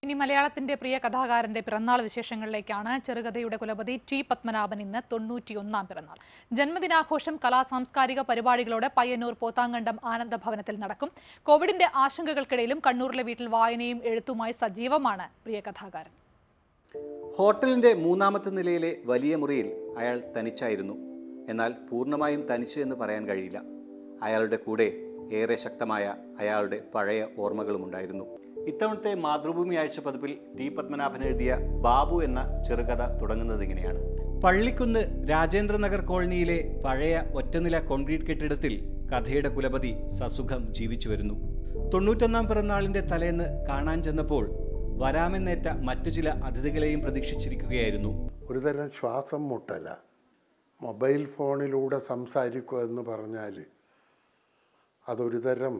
ഇനി മലയാളത്തിന്റെ പ്രിയ കഥാകാരന്റെ പിറന്നാൾ വിശേഷങ്ങളിലേക്കാണ് ചെറുകഥയുടെ കുലപതി ടി പത്മനാഭൻ ഇന്ന് തൊണ്ണൂറ്റിയൊന്നാം പിറന്നാൾ ജന്മദിനാഘോഷം കലാ സാംസ്കാരിക പരിപാടികളോടെ പയ്യന്നൂർ പോത്താങ്കണ്ടം ആനന്ദഭവനത്തിൽ നടക്കും കോവിഡിന്റെ ആശങ്കകൾക്കിടയിലും കണ്ണൂരിലെ വീട്ടിൽ വായനയും എഴുത്തുമായി സജീവമാണ് പ്രിയ കഥാകാരൻ ഹോട്ടലിന്റെ മൂന്നാമത്തെ നിലയിലെ വലിയ മുറിയിൽ അയാൾ തനിച്ചായിരുന്നു എന്നാൽ പൂർണ്ണമായും തനിച്ച് എന്ന് പറയാൻ കഴിയില്ല അയാളുടെ കൂടെ ഏറെ ശക്തമായ അയാളുടെ പഴയ ഓർമ്മകളുമുണ്ടായിരുന്നു ഇത്തവണത്തെ മാതൃഭൂമി ആഴ്ച പതിപ്പിൽ ടി പത്മനാഭൻ എഴുതിയ ബാബു എന്ന ചെറുകഥ തുടങ്ങുന്നത് ഇങ്ങനെയാണ് പള്ളിക്കുന്ന് രാജേന്ദ്രനഗർ കോളനിയിലെ പഴയ ഒറ്റനില കോൺക്രീറ്റ് കെട്ടിടത്തിൽ കഥയുടെ കുലപതി സസുഖം ജീവിച്ചു വരുന്നു തൊണ്ണൂറ്റൊന്നാം പിറന്നാളിന്റെ തലേന്ന് കാണാൻ ചെന്നപ്പോൾ വരാമെന്നേറ്റ മറ്റു ചില അതിഥികളെയും പ്രതീക്ഷിച്ചിരിക്കുകയായിരുന്നു ഒരുതരം ശ്വാസം മുട്ടല മൊബൈൽ ഫോണിലൂടെ സംസാരിക്കുക എന്ന് പറഞ്ഞാൽ അതൊരു തരം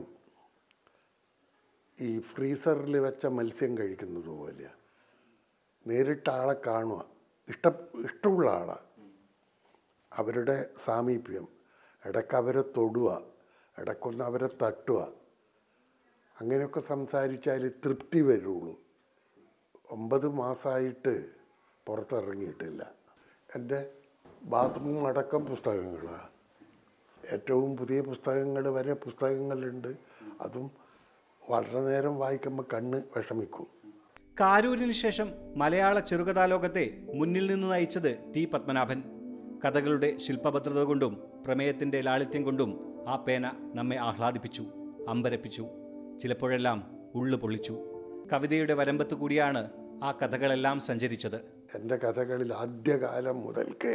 ഈ ഫ്രീസറിൽ വെച്ച മത്സ്യം കഴിക്കുന്നത് പോലെയാണ് നേരിട്ട് ആളെ കാണുക ഇഷ്ട ഇഷ്ടമുള്ള ആളാണ് അവരുടെ സാമീപ്യം ഇടയ്ക്ക് അവരെ തൊടുക ഇടയ്ക്കൊന്ന് അവരെ തട്ടുക അങ്ങനെയൊക്കെ സംസാരിച്ചാൽ തൃപ്തി വരുള്ളൂ ഒമ്പത് മാസമായിട്ട് പുറത്തിറങ്ങിയിട്ടില്ല എൻ്റെ ബാത്റൂം അടക്കം പുസ്തകങ്ങളാണ് ഏറ്റവും പുതിയ പുസ്തകങ്ങൾ വരെ പുസ്തകങ്ങളുണ്ട് അതും വളരെ നേരം വായിക്കുമ്പോൾ കണ്ണ് വിഷമിക്കും കാരൂരിന് ശേഷം മലയാള ചെറുകഥാലോകത്തെ മുന്നിൽ നിന്ന് നയിച്ചത് ടി പത്മനാഭൻ കഥകളുടെ ശില്പഭദ്രത കൊണ്ടും പ്രമേയത്തിന്റെ ലാളിത്യം കൊണ്ടും ആ പേന നമ്മെ ആഹ്ലാദിപ്പിച്ചു അമ്പരപ്പിച്ചു ചിലപ്പോഴെല്ലാം ഉള്ളു പൊള്ളിച്ചു കവിതയുടെ വരമ്പത്ത് കൂടിയാണ് ആ കഥകളെല്ലാം സഞ്ചരിച്ചത് എൻ്റെ കഥകളിൽ ആദ്യകാലം മുതൽക്കേ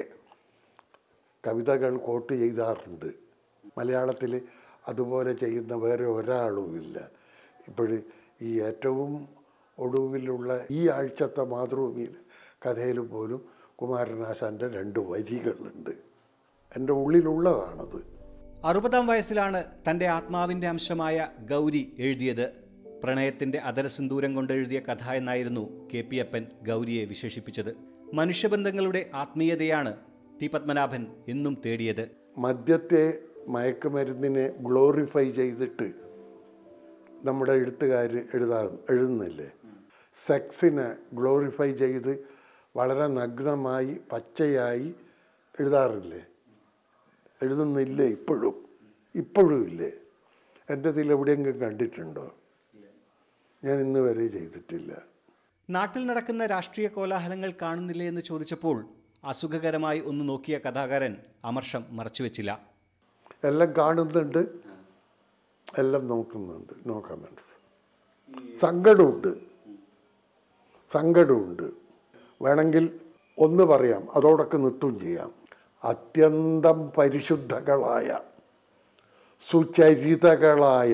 കവിതകൾ കോട്ട് ചെയ്താറുണ്ട് മലയാളത്തിൽ അതുപോലെ ചെയ്യുന്ന വേറെ ഒരാളുമില്ല ഇപ്പോൾ ഈ ഏറ്റവും ഒടുവിലുള്ള ഈ ആഴ്ചത്തെ മാതൃഭൂമിയിൽ കഥയിൽ പോലും കുമാരനാശാൻ്റെ രണ്ട് വരികളുണ്ട് എൻ്റെ ഉള്ളിലുള്ളതാണത് അറുപതാം വയസ്സിലാണ് തൻ്റെ ആത്മാവിൻ്റെ അംശമായ ഗൗരി എഴുതിയത് പ്രണയത്തിൻ്റെ അതരസിന്ദൂരം കൊണ്ടെഴുതിയ കഥ എന്നായിരുന്നു കെ പി അപ്പൻ ഗൗരിയെ വിശേഷിപ്പിച്ചത് മനുഷ്യബന്ധങ്ങളുടെ ആത്മീയതയാണ് ടി പത്മനാഭൻ എന്നും തേടിയത് മദ്യത്തെ മയക്കുമരുന്നിനെ ഗ്ലോറിഫൈ ചെയ്തിട്ട് നമ്മുടെ എഴുത്തുകാർ എഴുതാ എഴുതുന്നില്ലേ സെക്സിനെ ഗ്ലോറിഫൈ ചെയ്ത് വളരെ നഗ്നമായി പച്ചയായി എഴുതാറില്ലേ എഴുതുന്നില്ലേ ഇപ്പോഴും ഇപ്പോഴും ഇല്ലേ എൻ്റെ ഇതിൽ എവിടെയെങ്കിലും കണ്ടിട്ടുണ്ടോ ഞാൻ ഇന്ന് വരെ ചെയ്തിട്ടില്ല നാട്ടിൽ നടക്കുന്ന രാഷ്ട്രീയ കോലാഹലങ്ങൾ കാണുന്നില്ലേ എന്ന് ചോദിച്ചപ്പോൾ അസുഖകരമായി ഒന്ന് നോക്കിയ കഥാകാരൻ അമർഷം മറച്ചുവെച്ചില്ല എല്ലാം കാണുന്നുണ്ട് എല്ലാം നോക്കുന്നുണ്ട് നോ കമൻസ് സങ്കടമുണ്ട് സങ്കടമുണ്ട് വേണമെങ്കിൽ ഒന്ന് പറയാം അതോടൊക്കെ നിർത്തും ചെയ്യാം അത്യന്തം പരിശുദ്ധകളായ സുചരിതകളായ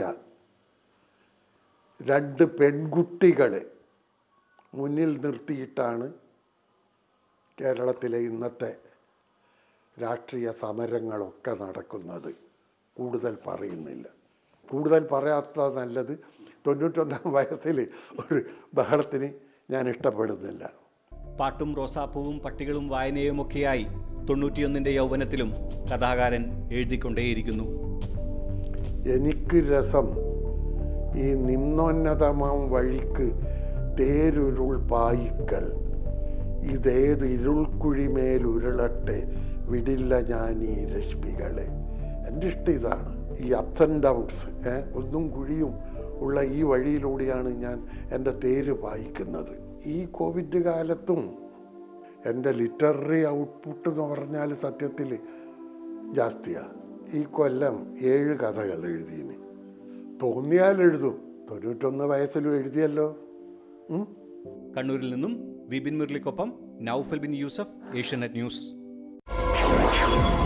രണ്ട് പെൺകുട്ടികളെ മുന്നിൽ നിർത്തിയിട്ടാണ് കേരളത്തിലെ ഇന്നത്തെ രാഷ്ട്രീയ സമരങ്ങളൊക്കെ നടക്കുന്നത് കൂടുതൽ പറയുന്നില്ല കൂടുതൽ പറയാത്ത നല്ലത് തൊണ്ണൂറ്റൊന്നാം വയസ്സിൽ ഒരു ബഹളത്തിന് ഞാൻ ഇഷ്ടപ്പെടുന്നില്ല പാട്ടും റോസാപ്പൂവും പട്ടികളും വായനയുമൊക്കെയായി തൊണ്ണൂറ്റിയൊന്നിൻ്റെ യൗവനത്തിലും കഥാകാരൻ എഴുതിക്കൊണ്ടേയിരിക്കുന്നു എനിക്ക് രസം ഈ നിമ്നോന്നതമാം വഴിക്ക് തേരുരുൾ പായിക്കൽ ഇതേത് ഇരുൾക്കുഴിമേൽ ഉരുളട്ടെ വിടില്ല ഞാൻ ഈ രശ്മികളെ എൻ്റെ ഇഷ്ടം ഇതാണ് ഈ അപ്സ് ആൻഡ് ഡൗൺസ് ഒന്നും കുഴിയും ഉള്ള ഈ വഴിയിലൂടെയാണ് ഞാൻ എൻ്റെ തേര് പായിക്കുന്നത് ഈ കോവിഡ് കാലത്തും എൻ്റെ ലിറ്റററി ഔട്ട്പുട്ട് എന്ന് പറഞ്ഞാൽ സത്യത്തിൽ ജാസ്തിയാണ് ഈ കൊല്ലം ഏഴ് കഥകൾ എഴുതിയിന് തോന്നിയാൽ എഴുതും തൊണ്ണൂറ്റൊന്ന് വയസ്സിലും എഴുതിയല്ലോ ഉം? കണ്ണൂരിൽ നിന്നും വിപിൻ മുരളിക്കൊപ്പം നൌഫൽ ബിൻ യൂസഫ് ഏഷ്യനെറ്റ് ന്യൂസ്